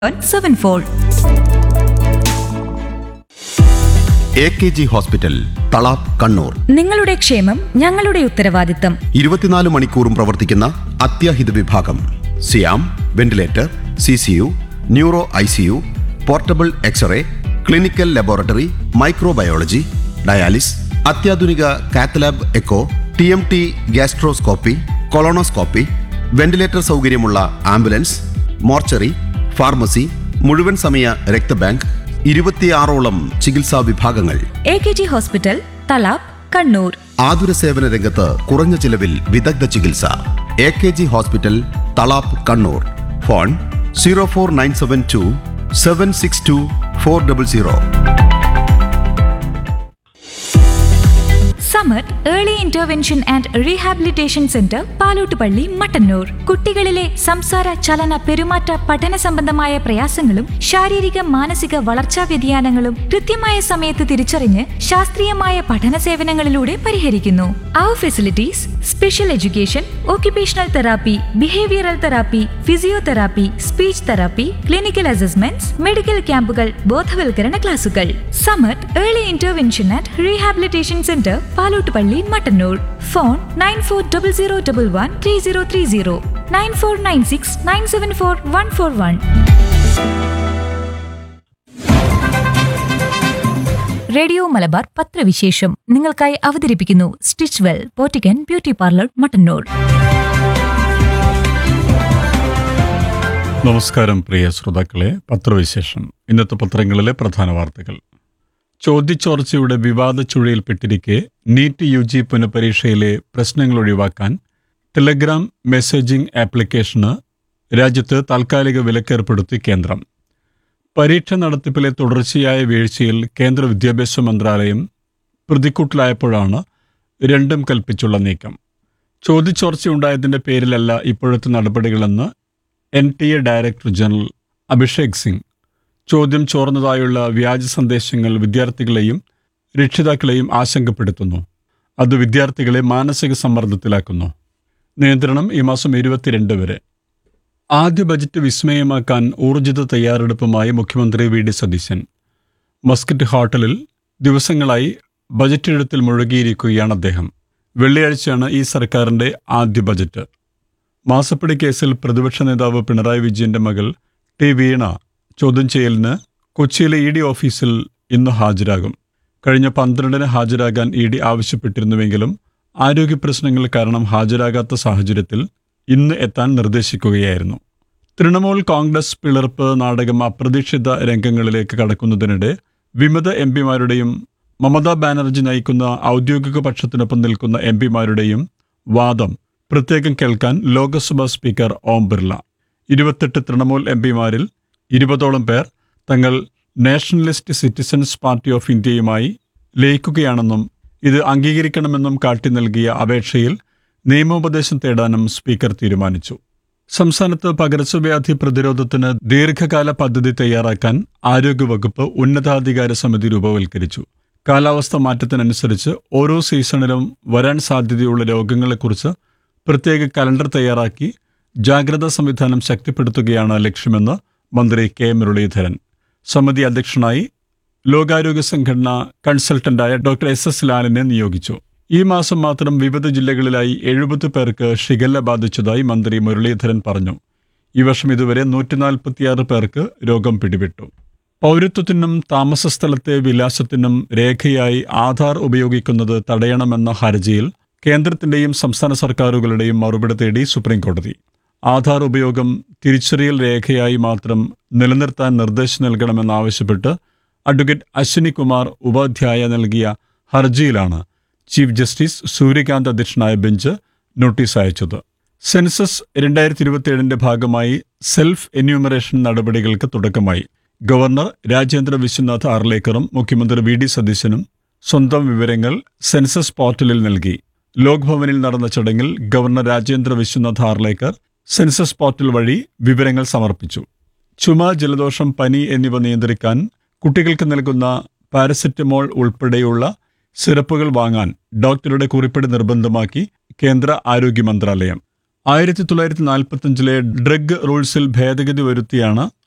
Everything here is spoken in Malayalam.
seven four A K G hospital Thalap Kannur നിങ്ങളുടെ ക്ഷേമം ഞങ്ങളുടെ ഉത്തരവാദിത്തം ഇരുപത്തിനാല് മണിക്കൂറും പ്രവർത്തിക്കുന്ന അത്യാഹിത വിഭാഗം സിയാം ventilator C C U neuro I C U portable x-ray clinical laboratory microbiology dialysis അത്യാധുനിക cath lab echo T M T gastroscopy colonoscopy ventilator സൗകര്യമുള്ള ആംബുലൻസ് മോർച്ചറി ഫാർമസി മുഴുവൻ സമയ രക്തബാങ്ക് ഇരുപത്തിയാറോളം ചികിത്സാ വിഭാഗങ്ങൾ A K G hospital Thalap Kannur ആതുര സേവന രംഗത്ത് കുറഞ്ഞ ചിലവിൽ വിദഗ്ധ ചികിത്സ A K G hospital Thalap Kannur phone zero four nine seven two seven six two four double zero Samar early intervention and rehabilitation centre Palottupalli Mattannur കുട്ടികളിലെ സംസാര ചലന പെരുമാറ്റ പഠന സംബന്ധമായ പ്രയാസങ്ങളും ശാരീരിക മാനസിക വളർച്ചാ വ്യതിയാനങ്ങളും കൃത്യമായ സമയത്ത് തിരിച്ചറിഞ്ഞ് ശാസ്ത്രീയമായ പഠന സേവനങ്ങളിലൂടെ പരിഹരിക്കുന്നു അവർ facilities special education occupational therapy behavioural therapy physiotherapy speech therapy clinical assessments medical ക്യാമ്പുകൾ ബോധവൽക്കരണ ക്ലാസുകൾ Samath early intervention and rehabilitation centre Palottupalli Mattannur phone nine four double zero double one three zero three zero nine four nine six nine seven four one four one radio Malabar പത്രവിശേഷം നിങ്ങൾക്കായി അവതരിപ്പിക്കുന്നു സ്റ്റിച്ച് വെൽ പോറ്റിക്കൻ ബ്യൂട്ടി പാർലർ മട്ടന്നൂർ നമസ്കാരം പ്രിയ ശ്രോതാക്കളെ പത്രവിശേഷം ഇന്നത്തെ പത്രങ്ങളിലെ പ്രധാന വാർത്തകൾ ചോദ്യച്ചോർച്ചയുടെ വിവാദ ചുഴിയിൽപ്പെട്ടിരിക്കെ നീറ്റ് യു ജി പുനഃപരീക്ഷയിലെ പ്രശ്നങ്ങൾ ഒഴിവാക്കാൻ ടെലഗ്രാം മെസ്സേജിംഗ് ആപ്ലിക്കേഷന് രാജ്യത്ത് താൽക്കാലിക വിലക്കേർപ്പെടുത്തി കേന്ദ്രം പരീക്ഷ നടത്തിപ്പിലെ തുടർച്ചയായ വീഴ്ചയിൽ കേന്ദ്ര വിദ്യാഭ്യാസ മന്ത്രാലയം പ്രതിക്കൂട്ടിലായപ്പോഴാണ് രണ്ടും കൽപ്പിച്ചുള്ള നീക്കം ചോദ്യച്ചോർച്ചയുണ്ടായതിന്റെ പേരിലല്ല ഇപ്പോഴത്തെ നടപടികളെന്ന് N T A director general Abhishek Singh ചോദ്യം ചോർന്നതായുള്ള വ്യാജ സന്ദേശങ്ങൾ വിദ്യാർത്ഥികളെയും രക്ഷിതാക്കളെയും ആശങ്കപ്പെടുത്തുന്നു അത് വിദ്യാർത്ഥികളെ മാനസിക സമ്മർദ്ദത്തിലാക്കുന്നു നിയന്ത്രണം ഈ മാസം ഇരുപത്തിരണ്ട് വരെ ആദ്യ ബജറ്റ് വിസ്മയമാക്കാൻ ഊർജിത തയ്യാറെടുപ്പുമായി മുഖ്യമന്ത്രി വി ഡി സതീശൻ മസ്കറ്റ് ഹോട്ടലിൽ ദിവസങ്ങളായി ബജറ്റ് എഴുത്തിൽ മുഴുകിയിരിക്കുകയാണ് അദ്ദേഹം വെള്ളിയാഴ്ചയാണ് ഈ സർക്കാരിന്റെ ആദ്യ ബജറ്റ് മാസപ്പടി കേസിൽ പ്രതിപക്ഷ നേതാവ് പിണറായി വിജയന്റെ മകൾ ടി വീണ ചോദ്യം ചെയ്യലിന് കൊച്ചിയിലെ ഇ ഡി ഓഫീസിൽ ഇന്ന് ഹാജരാകും കഴിഞ്ഞ പന്ത്രണ്ടിന് ഹാജരാകാൻ ഇ ഡി ആവശ്യപ്പെട്ടിരുന്നുവെങ്കിലും ആരോഗ്യ പ്രശ്നങ്ങൾ കാരണം ഹാജരാകാത്ത സാഹചര്യത്തിൽ ഇന്ന് എത്താൻ നിർദ്ദേശിക്കുകയായിരുന്നു തൃണമൂൽ കോൺഗ്രസ് പിളർപ്പ് നാടകം അപ്രതീക്ഷിത രംഗങ്ങളിലേക്ക് കടക്കുന്നതിനിടെ വിമത എം പിമാരുടെയും മമതാ ബാനർജി നയിക്കുന്ന ഔദ്യോഗിക പക്ഷത്തിനൊപ്പം നിൽക്കുന്ന എം പിമാരുടെയും വാദം പ്രത്യേകം കേൾക്കാൻ ലോക്സഭാ സ്പീക്കർ ഓം ബിർള ഇരുപത്തെട്ട് തൃണമൂൽ എം പിമാരിൽ ഇരുപതോളം പേർ തങ്ങൾ നാഷണലിസ്റ്റ് സിറ്റിസൺസ് പാർട്ടി ഓഫ് ഇന്ത്യയുമായി ലയിക്കുകയാണെന്നും ഇത് അംഗീകരിക്കണമെന്നും കാട്ടി നൽകിയ അപേക്ഷയിൽ നിയമോപദേശം തേടാനും സ്പീക്കർ തീരുമാനിച്ചു സംസ്ഥാനത്ത് പകർച്ചവ്യാധി പ്രതിരോധത്തിന് ദീർഘകാല പദ്ധതി തയ്യാറാക്കാൻ ആരോഗ്യവകുപ്പ് ഉന്നതാധികാര സമിതി രൂപവൽക്കരിച്ചു കാലാവസ്ഥ മാറ്റത്തിനനുസരിച്ച് ഓരോ സീസണിലും വരാൻ സാധ്യതയുള്ള രോഗങ്ങളെക്കുറിച്ച് പ്രത്യേക കലണ്ടർ തയ്യാറാക്കി ജാഗ്രതാ സംവിധാനം ശക്തിപ്പെടുത്തുകയാണ് ലക്ഷ്യമെന്ന് മന്ത്രി കെ മുരളീധരൻ സമിതി അധ്യക്ഷനായി ലോകാരോഗ്യ സംഘടന കൺസൾട്ടന്റായ ഡോക്ടർ എസ് എസ് ലാലിനെ നിയോഗിച്ചു ഈ മാസം മാത്രം വിവിധ ജില്ലകളിലായി എഴുപത് പേർക്ക് ഷിഗല്ല ബാധിച്ചതായി മന്ത്രി മുരളീധരൻ പറഞ്ഞു ഈ വർഷം ഇതുവരെ നൂറ്റിനാൽപ്പത്തിയാറ് പേർക്ക് രോഗം പിടിപെട്ടു പൗരത്വത്തിനും താമസസ്ഥലത്തെ വിലാസത്തിനും രേഖയായി ആധാർ ഉപയോഗിക്കുന്നത് തടയണമെന്ന ഹർജിയിൽ കേന്ദ്രത്തിന്റെയും സംസ്ഥാന സർക്കാരുകളുടെയും മറുപടി തേടി സുപ്രീംകോടതി ആധാർ ഉപയോഗം തിരിച്ചറിയൽ രേഖയായി മാത്രം നിലനിർത്താൻ നിർദ്ദേശം നൽകണമെന്നാവശ്യപ്പെട്ട് അഡ്വക്കേറ്റ് അശ്വിനി കുമാർ ഉപാധ്യായ നൽകിയ ഹർജിയിലാണ് ചീഫ് ജസ്റ്റിസ് സൂര്യകാന്ത് അധ്യക്ഷനായ ബെഞ്ച് നോട്ടീസ് അയച്ചത് സെൻസസ് രണ്ടായിരത്തി ഇരുപത്തിയേഴിന്റെ ഭാഗമായി സെൽഫ് എന്യൂമറേഷൻ നടപടികൾക്ക് തുടക്കമായി ഗവർണർ രാജേന്ദ്ര വിശ്വനാഥ് ആർലേക്കറും മുഖ്യമന്ത്രി വി ഡി സതീശനും സ്വന്തം വിവരങ്ങൾ സെൻസസ് പോർട്ടലിൽ നൽകി ലോക് ഭവനിൽ നടന്ന ചടങ്ങിൽ governor Rajendra Vishwanath Arlekar census portal വഴി വിവരങ്ങൾ സമർപ്പിച്ചു ചുമ ജലദോഷം പനി എന്നിവ നിയന്ത്രിക്കാൻ കുട്ടികൾക്ക് നൽകുന്ന പാരസെറ്റമോൾ ഉൾപ്പെടെയുള്ള സിറപ്പുകൾ വാങ്ങാൻ ഡോക്ടറുടെ കുറിപ്പടി നിർബന്ധമാക്കി കേന്ദ്ര ആരോഗ്യ മന്ത്രാലയം ആയിരത്തി തൊള്ളായിരത്തി നാൽപ്പത്തഞ്ചിലെ ഡ്രഗ് റൂൾസിൽ ഭേദഗതി വരുത്തിയാണ്